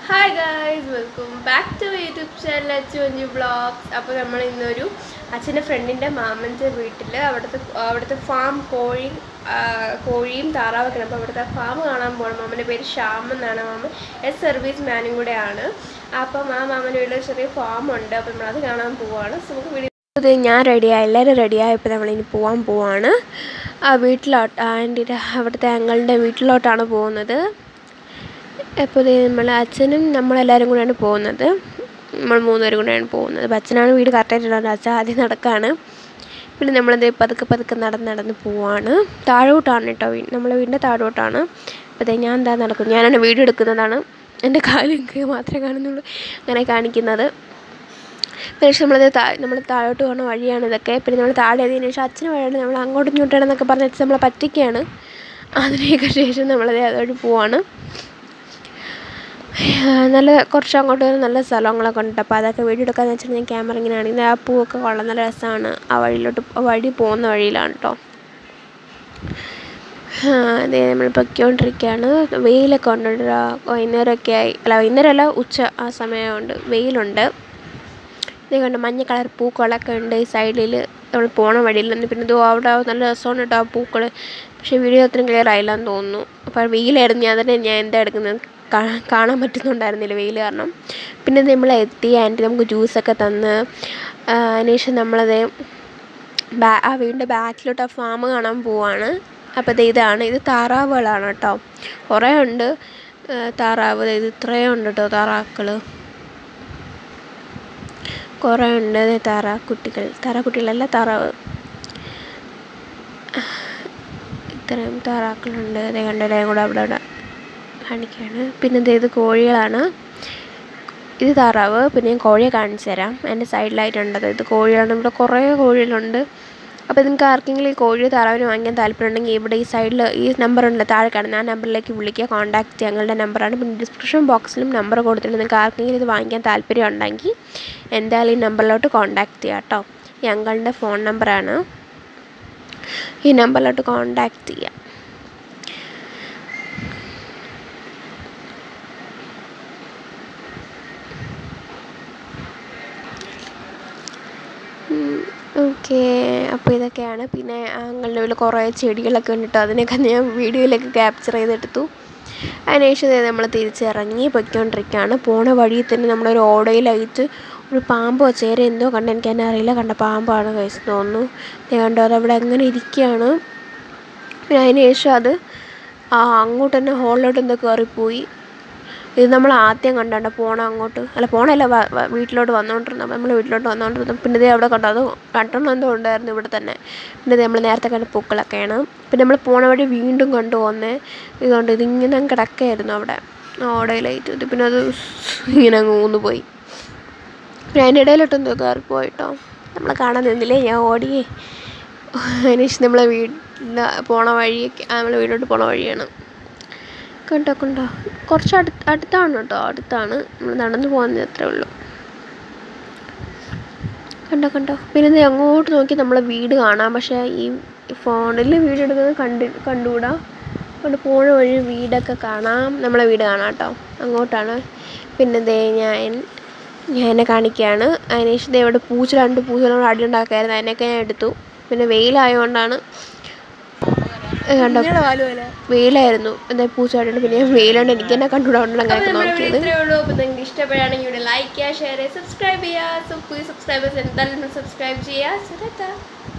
Hi guys welcome back to YouTube channel Achuvanchi vlogs അപ്പോൾ നമ്മൾ ഇന്നൊരു അച്ഛൻ്റെ ഫ്രണ്ടിൻ്റെ മാമൻ്റെ വീട്ടിൽ അവിടുത്തെ അവിടുത്തെ ഫാം കോഴി ആ, കോഴിയും താറാവൊക്കെ അപ്പോൾ അവിടുത്തെ ഫാം കാണാൻ പോകണം മാമൻ്റെ പേര് ശ്യാം എന്നാണ് മാമൻ എസ് സർവീസ് മാനും കൂടെയാണ് അപ്പം ആ മാമൻ്റെ വീട്ടിൽ ചെറിയ ഫാം ഉണ്ട് അപ്പോൾ നമ്മളത് കാണാൻ പോവാണ് സോ നമുക്ക് വീഡിയോ ഇത് ഞാൻ റെഡിയായി എല്ലാവരും റെഡിയായപ്പോൾ നമ്മളിനി പോകാൻ പോവാണ് ആ വീട്ടിലോട്ട് ആൻറ്റിയുടെ അവിടുത്തെ അങ്ങളുടെ വീട്ടിലോട്ടാണ് പോകുന്നത് അപ്പോൾ ഇത് നമ്മൾ അച്ഛനും നമ്മളെല്ലാവരും കൂടെയാണ് പോകുന്നത് നമ്മൾ മൂന്നുപേരും കൂടെയാണ് പോകുന്നത് അപ്പോൾ അച്ഛനാണ് വീട് കറക്റ്റായിട്ടുള്ളത് അച്ഛൻ ആദ്യം നടക്കാണ് പിന്നെ നമ്മളത് പതുക്കെ പതുക്കെ നടന്ന് നടന്ന് പോവാണ് താഴോട്ടാണ് കേട്ടോ വീട് നമ്മളെ വീടിൻ്റെ താഴോട്ടാണ് അപ്പോൾ ദേ ഞാൻ എന്താ നടക്കും ഞാനാണ് വീഡിയോ എടുക്കുന്നതാണ് എൻ്റെ കാലിക്ക് മാത്രമേ കാണുന്നുള്ളൂ അങ്ങനെ കാണിക്കുന്നത് പക്ഷേ നമ്മളത് താ നമ്മൾ താഴോട്ട് പോകുന്ന വഴിയാണ് ഇതൊക്കെ പിന്നെ നമ്മൾ താഴെ എത്തിയതിന് ശേഷം അച്ഛന് വഴിയാണ് നമ്മൾ അങ്ങോട്ടും ഇങ്ങോട്ടാണെന്നൊക്കെ പറഞ്ഞ് അച്ഛൻ നമ്മളെ പറ്റിക്കുകയാണ് അതിനൊക്കെ ശേഷം നമ്മളത് അതുവഴി പോവാണ് നല്ല കുറച്ച് അങ്ങോട്ട് വരെ നല്ല സ്ഥലങ്ങളൊക്കെ ഉണ്ട് അപ്പോൾ അതൊക്കെ വീഡിയോ എടുക്കാന്ന് വെച്ചാൽ ഞാൻ ക്യാമറ ഇങ്ങനെയാണ് ഇത് ആ പൂവൊക്കെ കൊള്ളാം നല്ല രസമാണ് ആ വഴിയിലോട്ട് ആ വഴി പോകുന്ന വഴിയിലാണ് കേട്ടോ അതെ നമ്മൾ പൊയ്ക്കൊണ്ടിരിക്കുകയാണ് വെയിലൊക്കെ ഉണ്ട് കേട്ടോ. വൈകുന്നേരമൊക്കെ ആയി അല്ല വൈകുന്നേരമല്ല ഉച്ച ആ സമയമുണ്ട് വെയിലുണ്ട് ഇത് കണ്ട് മഞ്ഞ കളർ പൂക്കളൊക്കെ ഉണ്ട് ഈ സൈഡിൽ നമ്മൾ പോണ വഴിയിൽ നിന്ന് പിന്നെ ഇത് അവിടെ നല്ല രസമാണ് കേട്ടോ ആ പൂക്കൾ പക്ഷേ വീഡിയോ അത്രയും ക്ലിയർ ആയില്ലെന്ന് തോന്നുന്നു അപ്പോൾ വെയിലായിരുന്നു ഞാൻ തന്നെ ഞാൻ എന്താ എടുക്കുന്നത് കാ- കാണാൻ പറ്റുന്നുണ്ടായിരുന്നില്ല വെയിൽ കാരണം പിന്നെ നമ്മൾ എത്തി ആൻറ്റി നമുക്ക് ജ്യൂസൊക്കെ തന്ന് ആ, അതിനുശേഷം നമ്മളത് ബാ ആ വീടിൻ്റെ ബാക്കിലോട്ട് ആ ഫാം കാണാൻ പോവാണ് അപ്പോൾ ഇത് ഇതാണ് ഇത് താറാവുകളാണ് കേട്ടോ കുറേ ഉണ്ട് ആ, താറാവ് ദേ ഇത് ഇത്രയും ഉണ്ട് കേട്ടോ താറാക്കൾ കുറേ ഉണ്ട് ദേ താറാക്കുട്ടികൾ താറാക്കുട്ടികളല്ല താറാവ് ഇത്രയും താറാക്കളുണ്ട് അതേ കണ്ടല്ലേ കൂടെ അവിടെ അവിടെ കാണിക്കുകയാണ് പിന്നെ ദേ ഇത് കോഴികളാണ് ഇത് താറാവ് പിന്നെ ഞാൻ കോഴിയെ കാണിച്ചു തരാം എൻ്റെ സൈഡിലായിട്ടുണ്ടത് ഇത് കോഴികളാണ് ഇവിടെ കുറേ കോഴികളുണ്ട് അപ്പോൾ നിങ്ങൾക്ക് ആർക്കെങ്കിലും ഈ കോഴി താറാവിന് വാങ്ങിക്കാൻ താല്പര്യമുണ്ടെങ്കിൽ ഇവിടെ ഈ സൈഡിൽ ഈ നമ്പർ ഉണ്ട് താഴെ കാണുന്ന ആ നമ്പറിലേക്ക് വിളിക്കുക കോൺടാക്ട് ചെയ്യുക ഞങ്ങളുടെ നമ്പറാണ് പിന്നെ ഡിസ്ക്രിപ്ഷൻ ബോക്സിലും നമ്പർ കൊടുത്തിട്ടുണ്ട് നിങ്ങൾക്ക് ആർക്കെങ്കിലും ഇത് വാങ്ങിക്കാൻ താല്പര്യം ഉണ്ടെങ്കിൽ എന്തായാലും ഈ നമ്പറിലോട്ട് കോൺടാക്ട് ചെയ്യുക കേട്ടോ ഞങ്ങളുടെ ഫോൺ നമ്പറാണ് ഈ നമ്പറിലോട്ട് കോൺടാക്ട് ചെയ്യുക ഓക്കെ അപ്പോൾ ഇതൊക്കെയാണ് പിന്നെ ഞങ്ങളുടെ വീട്ടിൽ കുറേ ചെടികളൊക്കെ ഉണ്ട് കേട്ടോ അതിനൊക്കെ ഞാൻ വീഡിയോയിലൊക്കെ ക്യാപ്ചർ ചെയ്തെടുത്തു അതിനുശേഷം ദേ നമ്മൾ തിരിച്ചിറങ്ങി പൊയ്ക്കൊണ്ടിരിക്കുകയാണ് പോണ വഴിയിൽ തന്നെ നമ്മളൊരു ഓടയിലായിട്ട് ഒരു പാമ്പോ ചേര എന്തോ കണ്ട് എനിക്ക് തന്നെ അറിയില്ല കണ്ട പാമ്പാണ് കഴിച്ച് തോന്നുന്നു ദേ കണ്ടോ അതവിടെ അങ്ങനെ ഇരിക്കുകയാണ് പിന്നെ അതിന് ശേഷം അത് ആ അങ്ങോട്ട് തന്നെ ഹോളിലോട്ട് എന്തോ കയറിപ്പോയി ഇത് നമ്മൾ ആദ്യം കണ്ടാണ്ട് പോണ അങ്ങോട്ട് അല്ല പോണല്ല വ- വ- വീട്ടിലോട്ട് വന്നുകൊണ്ടിരുന്നത് നമ്മൾ വീട്ടിലോട്ട് വന്നുകൊണ്ടിരുന്നു പിന്നെ ഇതേ അവിടെ കണ്ടു അത് രണ്ടെണ്ണം എന്തോ ഉണ്ടായിരുന്നു ഇവിടെ തന്നെ പിന്നെ ഇത് നമ്മൾ നേരത്തെ കണ്ട പൂക്കളൊക്കെയാണ് പിന്നെ നമ്മൾ പോണ വഴി വീണ്ടും കണ്ടു വന്നേ ഇതുകൊണ്ട് ഇതിങ്ങനെ അങ്ങ് കിടക്കായിരുന്നു അവിടെ ഓടയിലായിട്ട് ഇത് പിന്നെ അത് ഇങ്ങനെ അങ്ങ് ഊന്ന് പോയി പിന്നെ അതിൻ്റെ ഇടയിലോട്ട് എന്തോ കയറി പോയിട്ടോ നമ്മളെ കാണാൻ നിന്നില്ലേ ഞാൻ ഓടിയേ അതിനുശേഷം നമ്മളെ വീട്ടിൽ പോണ വഴിയൊക്കെ ആ, നമ്മളെ വീട്ടിലോട്ട് പോണ വഴിയാണ് കണ്ടോ കണ്ടോ കുറച്ച് അടുത്ത് അടുത്താണ് കേട്ടോ അടുത്താണ് നമ്മൾ നടന്നു പോകുന്നത് അത്രേ ഉള്ളൂ കണ്ടോ കണ്ടോ പിന്നെ ദേ അങ്ങോട്ട് നോക്കി നമ്മളെ വീട് കാണാം പക്ഷേ ഈ ഫോണിൽ വീഡിയോ എടുക്കുന്നത് കണ്ട് കണ്ടുകൂടാ അതുകൊണ്ട് പോണ വഴി വീടൊക്കെ കാണാം നമ്മളെ വീട് കാണാം കേട്ടോ അങ്ങോട്ടാണ് പിന്നെ ദേ ഞാൻ ഞാൻ എന്നെ കാണിക്കുകയാണ് അതിനുശേഷം ദേ ഇവിടെ പൂച്ച രണ്ട് പൂച്ചകളോട് അടി ഉണ്ടാക്കായിരുന്നു അതിനൊക്കെ ഞാൻ എടുത്തു പിന്നെ വെയിലായതുകൊണ്ടാണ് ഇത് കണ്ടോ വെയിലായിരുന്നു എന്താ പൂച്ചയായിട്ടുണ്ട് പിന്നെ ഞാൻ വെയിലുണ്ട് എനിക്ക് തന്നെ കണ്ടുകൂടാണ്ട് അങ്ങനെ നോക്കിയത് ഇത്രയേ ഉള്ളൂ അപ്പോൾ നിങ്ങൾക്ക് ഇഷ്ടപ്പെടുകയാണെങ്കിൽ ഇവിടെ ലൈക്ക് ചെയ്യുക ഷെയർ ചെയ്യുക സബ്സ്ക്രൈബ് ചെയ്യുക സോ പുതിയ സബ്സ്ക്രൈബേഴ്സ് എന്തായാലും സബ്സ്ക്രൈബ് ചെയ്യുക